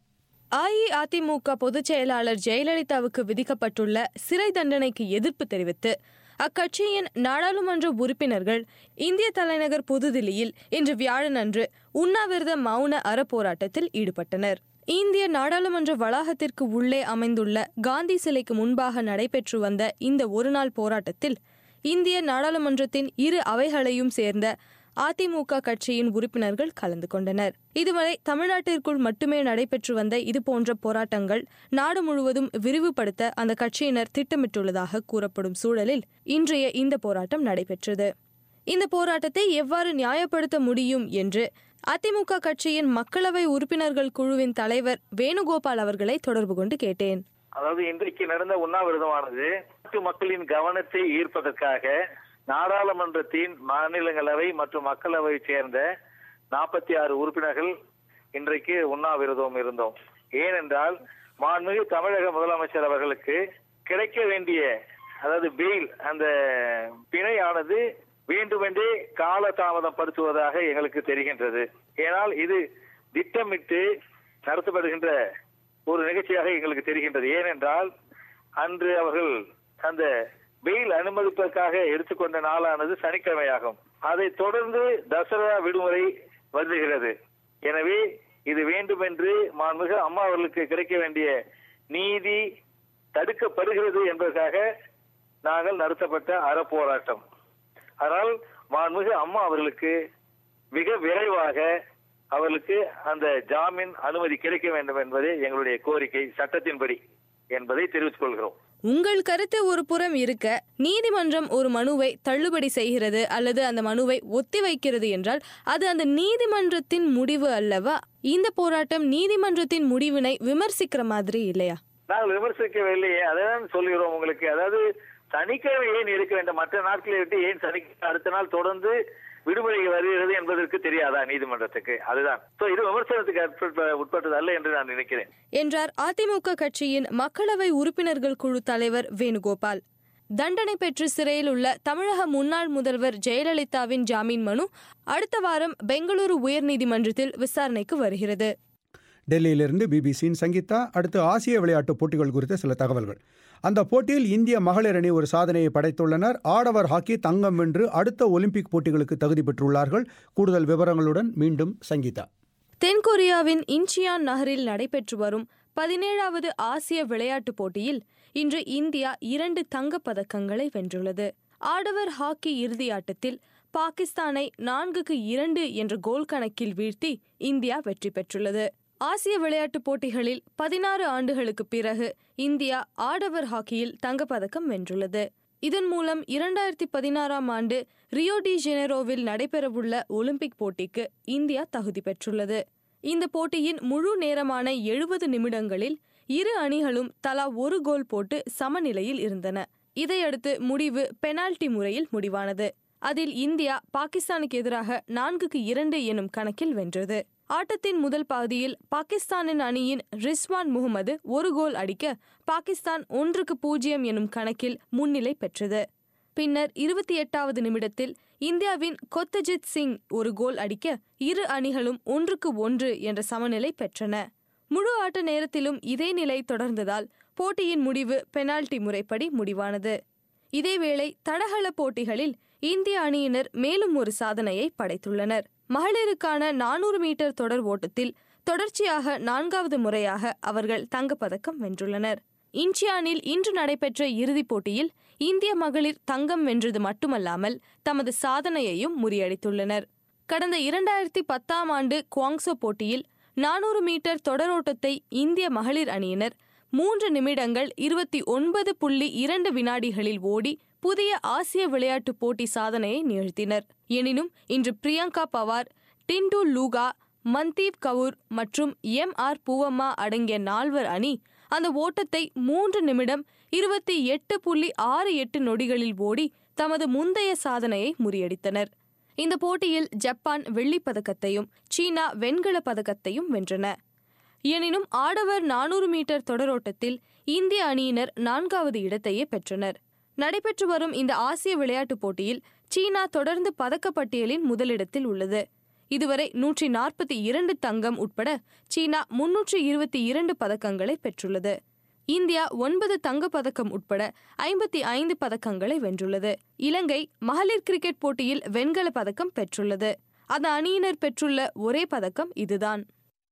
அஇஅதிமுக பொதுச் செயலாளர் ஜெயலலிதாவுக்கு விதிக்கப்பட்டுள்ள சிறை தண்டனைக்கு எதிர்ப்பு தெரிவித்து அக்கட்சியின் நாடாளுமன்ற உறுப்பினர்கள் இந்திய தலைநகர் புதுதில்லியில் இன்று வியாழனன்று உண்ணாவிரத மௌன அறப்போராட்டத்தில் ஈடுபட்டனர் இந்திய நாடாளுமன்ற வளாகத்திற்கு உள்ளே அமைந்துள்ள காந்தி சிலைக்கு முன்பாக நடைபெற்று வந்த இந்த ஒருநாள் போராட்டத்தில் இந்திய நாடாளுமன்றத்தின் இரு அவைகளையும் சேர்ந்த அதிமுக கட்சியின் உறுப்பினர்கள் கலந்து கொண்டனர் இதுவரை தமிழ்நாட்டிற்குள் மட்டுமே நடைபெற்று வந்த இதுபோன்ற போராட்டங்கள் நாடு முழுவதும் விரிவுபடுத்த அந்த கட்சியினர் திட்டமிட்டுள்ளதாக கூறப்படும் சூழலில் இன்றைய இந்த போராட்டம் நடைபெற்றது இந்த போராட்டத்தை எவ்வாறு நியாயப்படுத்த முடியும் என்று அதிமுக கட்சியின் மக்களவை உறுப்பினர்கள் குழுவின் தலைவர் வேணுகோபால் அவர்களை தொடர்பு கொண்டு கேட்டேன் அதாவது இன்றைக்கு நடந்த உண்ணாவிரதமானது நாட்டு மக்களின் கவனத்தை ஈர்ப்பதற்காக நாடாளுமன்றத்தின் மாநிலங்களவை மற்றும் மக்களவை சேர்ந்த நாற்பத்தி ஆறு உறுப்பினர்கள் இன்றைக்கு உண்ணாவிரதம் இருந்தோம் ஏனென்றால் மாண்புமிகு தமிழக முதலமைச்சர் அவர்களுக்கு கிடைக்க வேண்டிய அதாவது பெயில் அந்த பிணையானது வேண்டுமென்றே கால தாமதம் படுத்துவதாக எங்களுக்கு தெரிகின்றது ஏனால் இது திட்டமிட்டு நடத்தப்படுகின்ற ஒரு நிகழ்ச்சியாக எங்களுக்கு தெரிகின்றது ஏனென்றால் அன்று அவர்கள் அந்த வெயில் அனுமதிப்பதற்காக எடுத்துக்கொண்ட நாளானது சனிக்கிழமையாகும் அதை தொடர்ந்து தசரா விடுமுறை வருகிறது எனவே இது வேண்டுமென்று மாண்புமிகு அம்மா அவர்களுக்கு கிடைக்க வேண்டிய நீதி தடுக்கப்படுகிறது என்பதற்காக நாங்கள் நடத்தப்பட்ட அறப்போராட்டம் அதனால் மாண்புமிகு அம்மா அவர்களுக்கு மிக விரைவாக அவர்களுக்கு அந்த ஜாமீன் அனுமதி கிடைக்க வேண்டும் என்பதே எங்களுடைய கோரிக்கை சட்டத்தின்படி என்பதை தெரிவித்துக் கொள்கிறோம் உங்கள் கருத்து ஒரு புறம் இருக்க நீதிமன்றம் ஒரு மனுவை தள்ளுபடி செய்கிறது அல்லது அந்த மனுவை ஒத்திவைக்கிறது என்றால் அது அந்த நீதிமன்றத்தின் முடிவு அல்லவா இந்த போராட்டம் நீதிமன்றத்தின் முடிவினை விமர்சிக்கிற மாதிரி இல்லையா நாங்கள் விமர்சிக்கவில்லையே அதான் சொல்கிறோம் உங்களுக்கு அதாவது சனிக்கிழமை ஏன் இருக்க வேண்டும் மற்ற நாட்களை விட்டு ஏன் சனிக்கிழமை அடுத்த நாள் தொடர்ந்து விடுமுறை வருகிறது என்பதற்கு தெரியாதா நீதிமன்றத்துக்கு அதுதான் சோ இது விமர்சனத்துக்கு உட்பட்ட- உட்பட்டது அல்ல என்று நான் நினைக்கிறேன் என்றார் அதிமுக கட்சியின் மக்களவை உறுப்பினர்கள் குழு தலைவர் வேணுகோபால் தண்டனை பெற்று சிறையில் உள்ள தமிழக முன்னாள் முதல்வர் ஜெயலலிதாவின் ஜாமீன் மனு அடுத்த வாரம் பெங்களூரு உயர்நீதிமன்றத்தில் விசாரணைக்கு வருகிறது டெல்லியிலிருந்து பிபிசியின் சங்கீதா அடுத்து ஆசிய விளையாட்டுப் போட்டிகள் குறித்த சில தகவல்கள் அந்த போட்டியில் இந்திய மகளிர் அணி ஒரு சாதனையை படைத்துள்ளனர் ஆடவர் ஹாக்கி தங்கம் வென்று அடுத்த ஒலிம்பிக் போட்டிகளுக்கு தகுதி பெற்றுள்ளார்கள் கூடுதல் விவரங்களுடன் மீண்டும் சங்கீதா தென்கொரியாவின் இன்ச்சியான் நகரில் நடைபெற்று வரும் பதினேழாவது ஆசிய விளையாட்டுப் போட்டியில் இன்று இந்தியா இரண்டு தங்கப் பதக்கங்களை வென்றுள்ளது ஆடவர் ஹாக்கி இறுதி ஆட்டத்தில் பாகிஸ்தானை நான்குக்கு இரண்டு என்ற கோல் கணக்கில் வீழ்த்தி இந்தியா வெற்றி பெற்றுள்ளது ஆசிய விளையாட்டுப் போட்டிகளில் பதினாறு ஆண்டுகளுக்கு பிறகு இந்தியா ஆடவர் ஹாக்கியில் தங்கப்பதக்கம் வென்றுள்ளது இதன் மூலம் இரண்டாயிரத்தி பதினாறாம் ஆண்டு ரியோ டி ஜெனரோவில் நடைபெறவுள்ள ஒலிம்பிக் போட்டிக்கு இந்தியா தகுதி பெற்றுள்ளது இந்த போட்டியின் முழு நேரமான எழுபது நிமிடங்களில் இரு அணிகளும் தலா ஒரு கோல் போட்டு சமநிலையில் இருந்தன இதையடுத்து முடிவு பெனால்டி முறையில் முடிவானது அதில் இந்தியா பாகிஸ்தானுக்கு எதிராக நான்குக்கு இரண்டு எனும் கணக்கில் வென்றது ஆட்டத்தின் முதல் பகுதியில் பாகிஸ்தானின் அணியின் ரிஸ்வான் முகமது ஒரு கோல் அடிக்க பாகிஸ்தான் ஒன்றுக்கு பூஜ்ஜியம் எனும் கணக்கில் முன்னிலை பெற்றது பின்னர் இருபத்தி எட்டாவது நிமிடத்தில் இந்தியாவின் கொத்தஜித் சிங் ஒரு கோல் அடிக்க இரு அணிகளும் ஒன்றுக்கு ஒன்று என்ற சமநிலை பெற்றன முழு ஆட்ட நேரத்திலும் இதே நிலை தொடர்ந்ததால் போட்டியின் முடிவு பெனால்டி முறைப்படி முடிவானது இதேவேளை தடகள போட்டிகளில் இந்திய அணியினர் மேலும் ஒரு சாதனையை படைத்துள்ளனர் மகளிருக்கான நானூறு மீட்டர் தொடர் ஓட்டத்தில் தொடர்ச்சியாக நான்காவது முறையாக அவர்கள் தங்கப்பதக்கம் வென்றுள்ளனர் இன்ச்சியானில் இன்று நடைபெற்ற இறுதிப் போட்டியில் இந்திய மகளிர் தங்கம் வென்றது மட்டுமல்லாமல் தமது சாதனையையும் முறியடித்துள்ளனர் கடந்த இரண்டாயிரத்தி பத்தாம் ஆண்டு குவாங்சோ போட்டியில் நானூறு மீட்டர் தொடரோட்டத்தை இந்திய மகளிர் அணியினர் மூன்று நிமிடங்கள் இருபத்தி ஒன்பது புள்ளி இரண்டு வினாடிகளில் ஓடி புதிய ஆசிய விளையாட்டுப் போட்டி சாதனையை நிகழ்த்தினர் எனினும் இன்று பிரியங்கா பவார் டிண்டு லூகா மன்தீப் கவுர் மற்றும் எம் ஆர் பூவம்மா அடங்கிய நால்வர் அணி அந்த ஓட்டத்தை மூன்று நிமிடம் இருபத்தி எட்டு புள்ளி ஆறு எட்டு நொடிகளில் ஓடி தமது முந்தைய சாதனையை முறியடித்தனர் இந்த போட்டியில் ஜப்பான் வெள்ளிப் பதக்கத்தையும் சீனா வெண்கலப் பதக்கத்தையும் வென்றன எனினும் ஆடவர் நானூறு மீட்டர் தொடரோட்டத்தில் இந்திய அணியினர் நான்காவது இடத்தையே பெற்றனர் நடைபெற்று வரும் இந்த ஆசிய விளையாட்டுப் போட்டியில் சீனா தொடர்ந்து பதக்கப்பட்டியலின் முதலிடத்தில் உள்ளது இதுவரை நூற்றி நாற்பத்தி இரண்டு தங்கம் உட்பட சீனா முன்னூற்றி இருபத்தி இரண்டு பதக்கங்களை பெற்றுள்ளது இந்தியா ஒன்பது தங்கப் பதக்கம் உட்பட ஐம்பத்தி ஐந்து பதக்கங்களை வென்றுள்ளது இலங்கை மகளிர் கிரிக்கெட் போட்டியில் வெண்கல பதக்கம் பெற்றுள்ளது அந்த அணியினர் பெற்றுள்ள ஒரே பதக்கம் இதுதான்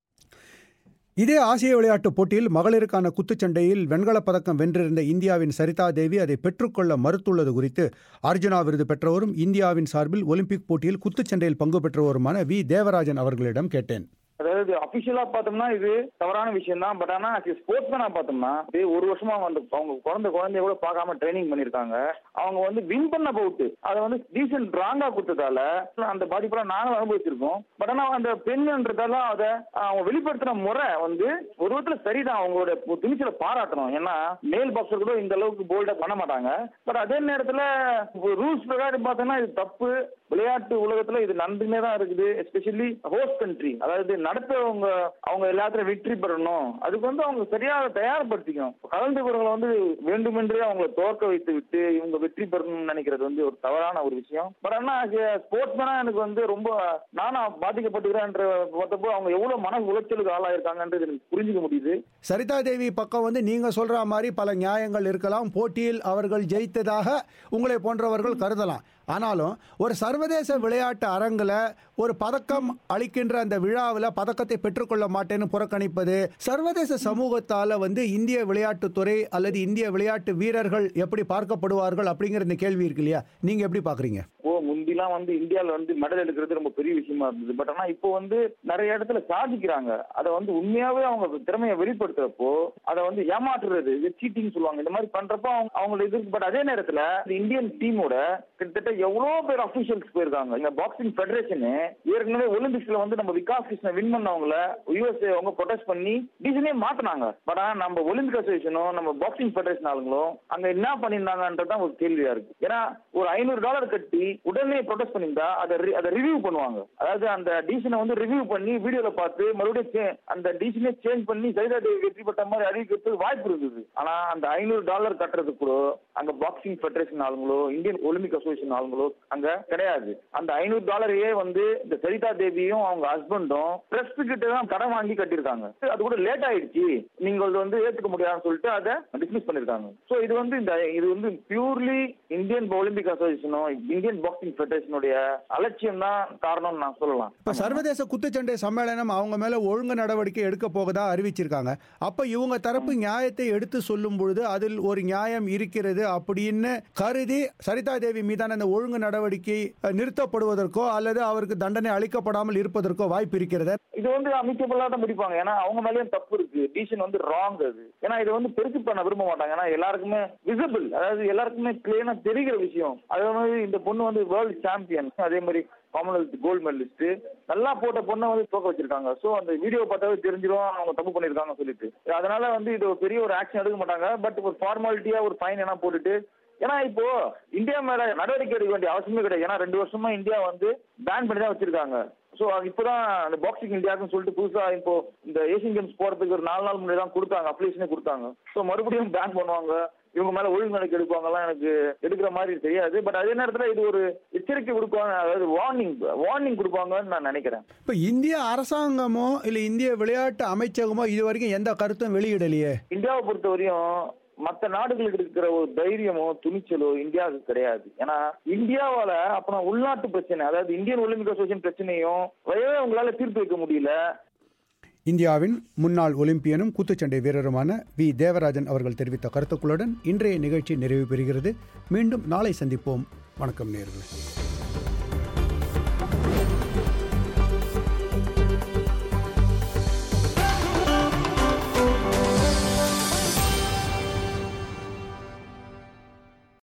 இதே ஆசிய விளையாட்டுப் போட்டியில் மகளிருக்கான குத்துச்சண்டையில் வெண்கலப் பதக்கம் வென்றிருந்த இந்தியாவின் சரிதா தேவி அதை பெற்றுக்கொள்ள மறுத்துள்ளது குறித்து அர்ஜுனா விருது பெற்றவரும் இந்தியாவின் சார்பில் ஒலிம்பிக் போட்டியில் குத்துச்சண்டையில் பங்கு பெற்றவருமான வி தேவராஜன் அவர்களிடம் கேட்டேன் அதாவது அபிஷியலா பார்த்தோம்னா இது தவறான விஷயம் தான் பட் ஆனா ஸ்போர்ட்ஸ் மேனா பார்த்தோம்னா இது ஒரு வருஷமா வந்து அவங்க குழந்தை குழந்தைய கூட பார்க்காம ட்ரைனிங் பண்ணிருக்காங்க அவங்க வந்து வின் பண்ண பவுட் அதை வந்து டீசென்ட் ராங்கா கொடுத்ததால அந்த பாதிப்பெல்லாம் நாங்களும் அனுபவிச்சிருக்கோம் பட் ஆனா அந்த பெண்ன்றதால அதை அவங்க வெளிப்படுத்தின முறை வந்து ஒரு விதத்துல சரிதான் அவங்களோட துணிச்சலை பாராட்டணும் ஏன்னா மேல் பாக்ஸர் கூட இந்த அளவுக்கு போல்டா பண்ண மாட்டாங்க பட் அதே நேரத்துல ரூல்ஸ் பிரகாரம் பார்த்தோம்னா இது தப்பு விளையாட்டு உலகத்துல இது நன்றினே தான் இருக்குது எஸ்பெஷலி ஹோஸ்ட் கண்ட்ரி அதாவது நடத்தவங்க அவங்க எல்லாத்துலயும் வெற்றி பெறணும் அதுக்கு வந்து அவங்க சரியாக தயார்படுத்திக்கணும் கலந்துக்கிறவங்களை வந்து வேண்டுமென்றே அவங்களை தோற்க வைத்து விட்டு இவங்க வெற்றி பெறணும்னு நினைக்கிறது வந்து ஒரு தவறான ஒரு விஷயம் பட் ஆனா ஸ்போர்ட்ஸ் மேனா எனக்கு வந்து ரொம்ப நானும் பாதிக்கப்பட்டுக்கிறேன்ற பார்த்தப்போ அவங்க எவ்வளவு மன உளைச்சலுக்கு ஆளாயிருக்காங்கன்றது எனக்கு புரிஞ்சுக்க முடியுது சரிதா தேவி பக்கம் வந்து நீங்க சொல்ற மாதிரி பல நியாயங்கள் இருக்கலாம் போட்டியில் அவர்கள் ஜெயித்ததாக உங்களை போன்றவர்கள் கருதலாம் ஆனாலும் ஒரு சர்வதேச விளையாட்டு அரங்கில் ஒரு பதக்கம் அளிக்கின்ற அந்த விழாவில் பதக்கத்தை பெற்றுக்கொள்ள மாட்டேன்னு புறக்கணிப்பது சர்வதேச சமூகத்தால் வந்து இந்திய விளையாட்டுத்துறை அல்லது இந்திய விளையாட்டு வீரர்கள் எப்படி பார்க்கப்படுவார்கள் அப்படிங்கிற இந்த கேள்வி இருக்கு இல்லையா நீங்க எப்படி பாக்குறீங்க ஓ முந்திலாம் வந்து இந்தியாவில் வந்து மெடல் எடுக்கிறது ரொம்ப பெரிய விஷயமா இருந்தது பட் ஆனா இப்போ வந்து நிறைய இடத்துல சாதிக்கிறாங்க அதை வந்து உண்மையாவே அவங்க திறமையை வெளிப்படுத்துறப்போ அதை வந்து ஏமாற்றுறது சீட்டிங் சொல்லுவாங்க இந்த மாதிரி பண்றப்போ அவங்க அவங்களோட இது பட் அதே நேரத்துல இந்த இந்தியன் டீமோட கிட்டத்தட்ட எவ்வளவு பேர் அபிஷியல்ஸ் போயிருக்காங்க இந்த பாக்ஸிங் ஃபெடரேஷனு ஏற்கனவே ஒலிம்பிக்ஸ்ல வந்து நம்ம விகாஸ் கிருஷ்ண வின் பண்ணவங்கள யூஎஸ்ஏ அவங்க ப்ரொடெஸ்ட் பண்ணி டீசனே மாத்தினாங்க பட் ஆனா நம்ம ஒலிம்பிக் அசோசியேஷனும் நம்ம பாக்ஸிங் ஃபெடரேஷன் ஆளுங்களும் அங்க என்ன பண்ணியிருந்தாங்கன்றதான் ஒரு கேள்வியா இருக்கு ஏன்னா ஒரு ஐநூறு டாலர் கட்டி உடனே ப்ரொடெஸ்ட் பண்ணியிருந்தா அதை அதை ரிவ்யூ பண்ணுவாங்க அதாவது அந்த டீசனை வந்து ரிவ்யூ பண்ணி வீடியோல பார்த்து மறுபடியும் அந்த டீசனே சேஞ்ச் பண்ணி சரிதா தேவி வெற்றி பெற்ற மாதிரி அறிவிக்கிறதுக்கு வாய்ப்பு இருந்தது ஆனா அந்த ஐநூறு டாலர் கட்டுறதுக்கு கூட அங்க பாக்ஸிங் ஃபெடரேஷன் ஆளுங்களோ இந்தியன் ஒலிம்பிக் அசோசியேஷன் ஆளுங்களோ அங்க கிடையாது அந்த ஐநூறு டாலரையே வந்து இந்த சரிதா தேவியும் அவங்க ஹஸ்பண்டும் பிரஸ் கிட்ட தான் கடன் வாங்கி கட்டியிருக்காங்க அது கூட லேட் ஆயிடுச்சு நீங்கள் வந்து ஏத்துக்க முடியாதுன்னு சொல்லிட்டு அதை டிஸ்மிஸ் பண்ணிருக்காங்க சோ இது வந்து இந்த இது வந்து பியூர்லி இந்தியன் ஒலிம்பிக் அசோசியேஷனும் இந்தியன் பாக்ஸிங் ஃபெடரேஷனுடைய அலட்சியம் தான் காரணம்னு நான் சொல்லலாம் இப்ப சர்வதேச குத்துச்சண்டை சம்மேளனம் அவங்க மேல ஒழுங்கு நடவடிக்கை எடுக்க போகதா அறிவிச்சிருக்காங்க அப்ப இவங்க தரப்பு நியாயத்தை எடுத்து சொல்லும் பொழுது அதில் ஒரு நியாயம் இருக்கிறது அப்படின்னு கருதி சரிதா தேவி மீதான அந்த ஒழுங்கு நடவடிக்கை நிறுத்தப்படுவதற்கோ அல்லது அவருக்கு தண்டனை அளிக்கப்படாமல் இருப்பதற்கோ வாய்ப்பு இருக்கிறது இது வந்து அமைக்கபிளா தான் முடிப்பாங்க ஏன்னா அவங்க மேலேயும் தப்பு இருக்கு டிசிஷன் வந்து ராங் அது ஏன்னா இதை வந்து பெருசு பண்ண விரும்ப மாட்டாங்க ஏன்னா எல்லாருக்குமே விசிபிள் அதாவது எல்லாருக்குமே கிளியரா தெரிகிற விஷயம் அதே மாதிரி இந்த பொண்ணு வந்து வேர்ல்டு சாம்பியன் அதே மாதிரி காமன்வெல்த் கோல்டு மெடலிஸ்ட் நல்லா போட்ட பொண்ணை வந்து தோக்க வச்சிருக்காங்க சோ அந்த வீடியோ பார்த்தாவே தெரிஞ்சிடும் அவங்க தப்பு பண்ணிருக்காங்க சொல்லிட்டு அதனால வந்து இது ஒரு பெரிய ஒரு ஆக்ஷன் எடுக்க மாட்டாங்க பட் ஒரு ஃபார்மாலிட்டியா ஒரு ஃபைன் என்ன போட்டுட்டு ஏன்னா இப்போ இந்தியா மேல நடவடிக்கை எடுக்க வேண்டிய அவசியமே கிடையாது ஏன்னா ரெண்டு வருஷமா இந்தியா வந்து பேன் பண்ணி தான் வச்சிருக்காங்க ஸோ இப்போதான் அந்த பாக்ஸிங் இந்தியாவுக்குன்னு சொல்லிட்டு புதுசா இப்போ இந்த ஏசியன் கேம்ஸ் போறதுக்கு ஒரு நாலு நாள் முன்னாடி தான் கொடுத்தாங்க அப்ளிகேஷனே கொடுத்தாங்க ஸோ மறுபடியும் பேன் பண்ணுவாங்க இவங்க மேல ஒழுங்கு நடக்க எடுப்பாங்கலாம் எனக்கு எடுக்கிற மாதிரி தெரியாது பட் அதே நேரத்துல இது ஒரு எச்சரிக்கை கொடுப்பாங்க அதாவது வார்னிங் வார்னிங் கொடுப்பாங்கன்னு நான் நினைக்கிறேன் இப்ப இந்திய அரசாங்கமோ இல்ல இந்திய விளையாட்டு அமைச்சகமோ இது வரைக்கும் எந்த கருத்தும் வெளியிடலையே இந்தியாவை பொறுத்த வரையும் மற்ற நாடுகளுக்கு இருக்கிற ஒரு தைரியமோ துணிச்சலோ இந்தியாவுக்கு கிடையாது ஏன்னா இந்தியாவால அப்புறம் உள்நாட்டு பிரச்சனை அதாவது இந்தியன் ஒலிம்பிக் அசோசியேஷன் பிரச்சனையும் வயவே உங்களால தீர்த்து வைக்க முடியல இந்தியாவின் முன்னாள் ஒலிம்பியனும் குத்துச்சண்டை வீரருமான வி தேவராஜன் அவர்கள் தெரிவித்த கருத்துக்களுடன் இன்றைய நிகழ்ச்சி நிறைவு பெறுகிறது மீண்டும் நாளை சந்திப்போம் வணக்கம் நேர்களே